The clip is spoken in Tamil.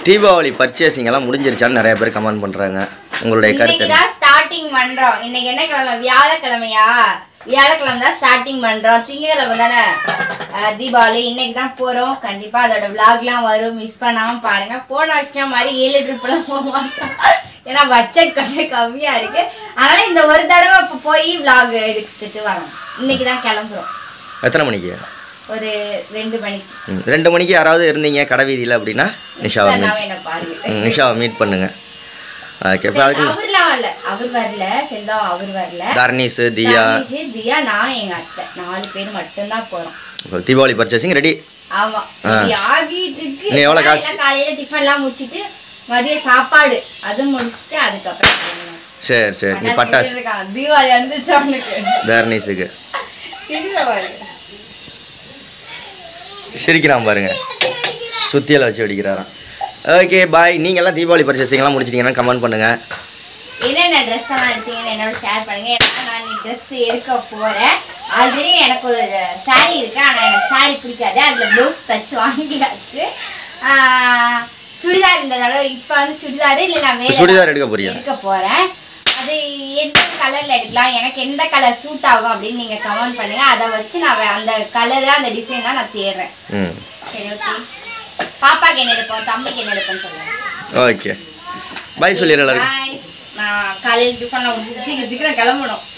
தீபாவளி பர்ச்சேசிங் எல்லாம் முடிஞ்சிருச்சான்னு நிறைய பேர் கமெண்ட் பண்ணுறாங்க உங்களுடைய கருத்து இன்னைக்கு என்ன? தான் ஸ்டார்டிங் பண்றோம் இன்னைக்கு என்ன கிழமை வியாழக்கிழமையா வியாழக்கிழமை தான் ஸ்டார்டிங் பண்றோம் திங்கக்கிழமை தானே அஹ், தீபாவளி இன்னைக்கு தான் போறோம் கண்டிப்பா அதோட விளாக்லாம் வரும் மிஸ் பண்ணாம பாருங்க போன வருஷம் மாதிரி ஏழு ட்ரிப்லாம் போக மாட்டோம் ஏன்னா பட்ஜெட் கொஞ்சம் கம்மியா இருக்கு அதனால இந்த ஒரு தடவை இப்போ போய் விளாக் எடுத்துட்டு வரோம் இன்னைக்கு தான் கிளம்புறோம் எத்தனை மணிக்கு ஒரு ரெண்டு மணிக்கு ம், ரெண்டு மணிக்கு யாராவது இருந்தீங்க கடை வீதியில் அப்படின்னா நிஷாவை மீட் நான் என்ன பாருங்க ம், நிஷாவை மீட் பண்ணுங்க ஓகே இப்போ அதுக்கு அவர்லாம் வரல அவர் வரல செல்வா அவர் வரல தர்னீஸு தியா தனுஷ், தியா நான் எங்க அத்தை நாலு பேர் மட்டும்தான் போறோம் இப்போ தீபாவளி பர்ச்சேசிங் ரெடி ஆமா இது ஆகிட்டு இருக்கு நீ எவ்வளவு காசு- காலையில காலையில டிஃபன் எல்லாம் முடிச்சிட்டு மதிய சாப்பாடு அது முடிச்சிட்டு அதுக்கப்புறம் போகணும். சரி சரி நீ அதான் பட்டாசு சிரிச்சிட்டு இருக்கான். தீபாவளி வந்துச்சு அவனுக்கு தர்னீஸுக்கு சிரிக்க பாருங்க சிரிக்கிறான் பாருங்க சுத்தியலை வச்சு வெடிக்கிறாராம் ஓகே பாய் நீங்கள்லாம் தீபாவளி பர்ச்சேசிங்லாம் முடிச்சிட்டிங்கன்னா கமெண்ட் பண்ணுங்கள் என்னென்ன ட்ரெஸ் எல்லாம் எடுத்தீங்கன்னு என்னோட ஷேர் பண்ணுங்க ஏன்னா நான் நீ ட்ரெஸ் எடுக்க போறேன் ஆல்ரெடி எனக்கு ஒரு saree இருக்கு ஆனா எனக்கு saree பிடிக்காது அதுல ப்ளவுஸ் தச்சு வாங்கியாச்சு ஆஹ், சுடிதார் இந்த தடவை இப்போ வந்து சுடிதார் இல்லை நான் வேற சுடிதார் எடுக்க போறியா? எடுக்க போறேன் அது எந்த கலர்ல எடுக்கலாம் எனக்கு எந்த கலர் சூட் ஆகும் அப்படின்னு நீங்க கமெண்ட் பண்ணுங்க அதை வச்சு நான் வே- அந்த கலர் அந்த டிசைன் நான் தேடுறேன் ம் சரி ஓகே பாப்பாக்கு என்ன எடுப்போம் தம்பிக்கு என்ன எடுப்போம்னு சொல்லுங்க ஓகே பாய் சொல்லிடுறேன் எல்லாருக்கும் பாய் நான் காலையில் டிஃபன்லாம் முடிச்சுட்டு சீக்கிரம் சீக்கிரம் கிளம்பணும்